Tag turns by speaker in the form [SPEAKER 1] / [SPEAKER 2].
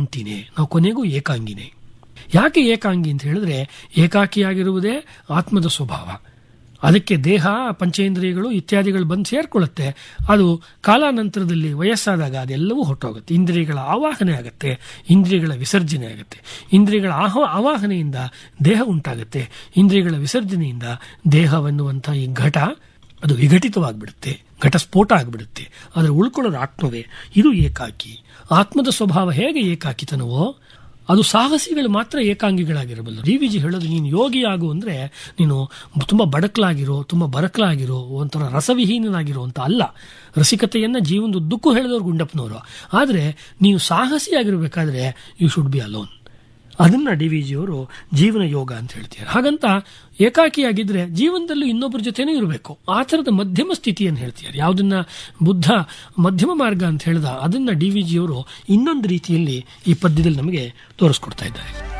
[SPEAKER 1] ಒಂಟಿನೇ ನಾವು ಕೊನೆಗೂ ಏಕಾಂಗಿನೇ ಯಾಕೆ ಏಕಾಂಗಿ ಅಂತ ಹೇಳಿದ್ರೆ ಏಕಾಕಿಯಾಗಿರುವುದೇ ಆತ್ಮದ ಸ್ವಭಾವ ಅದಕ್ಕೆ ದೇಹ ಪಂಚೇಂದ್ರಿಯಗಳು ಇತ್ಯಾದಿಗಳು ಬಂದು ಸೇರ್ಕೊಳ್ಳುತ್ತೆ ಅದು ಕಾಲಾನಂತರದಲ್ಲಿ ವಯಸ್ಸಾದಾಗ ಅದೆಲ್ಲವೂ ಹೊಟ್ಟೋಗುತ್ತೆ ಇಂದ್ರಿಯಗಳ ಆವಾಹನೆ ಆಗುತ್ತೆ ಇಂದ್ರಿಯಗಳ ವಿಸರ್ಜನೆ ಆಗುತ್ತೆ ಇಂದ್ರಿಯಗಳ ಆಹ ಆವಾಹನೆಯಿಂದ ದೇಹ ಉಂಟಾಗುತ್ತೆ ಇಂದ್ರಿಯಗಳ ವಿಸರ್ಜನೆಯಿಂದ ದೇಹವೆನ್ನುವಂಥ ಈ ಘಟ ಅದು ವಿಘಟಿತವಾಗಿಬಿಡುತ್ತೆ ಘಟಸ್ಫೋಟ ಆಗಿಬಿಡುತ್ತೆ ಅದರ ಉಳ್ಕೊಳ್ಳೋದು ಆತ್ಮವೇ ಇದು ಏಕಾಕಿ ಆತ್ಮದ ಸ್ವಭಾವ ಹೇಗೆ ಏಕಾಕಿತನವೋ ಅದು ಸಾಹಸಿಗಳು ಮಾತ್ರ ಏಕಾಂಗಿಗಳಾಗಿರಬಲ್ಲ ಡಿ ವಿ ಜಿ ಹೇಳೋದು ನೀನು ಯೋಗಿ ಆಗು ಅಂದ್ರೆ ನೀನು ತುಂಬಾ ಬಡಕಲಾಗಿರೋ ತುಂಬಾ ಬರಕಲಾಗಿರೋ ಒಂಥರ ರಸವಿಹೀನನಾಗಿರೋ ಅಂತ ಅಲ್ಲ ರಸಿಕತೆಯನ್ನ ಜೀವನದ ಉದ್ದಕ್ಕೂ ಹೇಳಿದವರು ಗುಂಡಪ್ಪನವರು ಆದ್ರೆ ನೀವು ಸಾಹಸಿಯಾಗಿರ್ಬೇಕಾದ್ರೆ ಯು ಶುಡ್ ಬಿ ಅಲೋನ್ ಅದನ್ನ ಡಿ ವಿ ಜಿಯವರು ಜೀವನ ಯೋಗ ಅಂತ ಹೇಳ್ತಾರೆ ಹಾಗಂತ ಏಕಾಕಿಯಾಗಿದ್ರೆ ಜೀವನದಲ್ಲೂ ಇನ್ನೊಬ್ಬರ ಜೊತೆನೂ ಇರಬೇಕು ಆ ಥರದ ಮಧ್ಯಮ ಸ್ಥಿತಿಯನ್ನು ಹೇಳ್ತಾರೆ ಯಾವುದನ್ನ ಬುದ್ಧ ಮಧ್ಯಮ ಮಾರ್ಗ ಅಂತ ಹೇಳ್ದ ಅದನ್ನ ಡಿ ವಿ ಜಿಯವರು ಇನ್ನೊಂದು ರೀತಿಯಲ್ಲಿ ಈ ಪದ್ಯದಲ್ಲಿ ನಮಗೆ ತೋರಿಸ್ಕೊಡ್ತಾ ಇದ್ದಾರೆ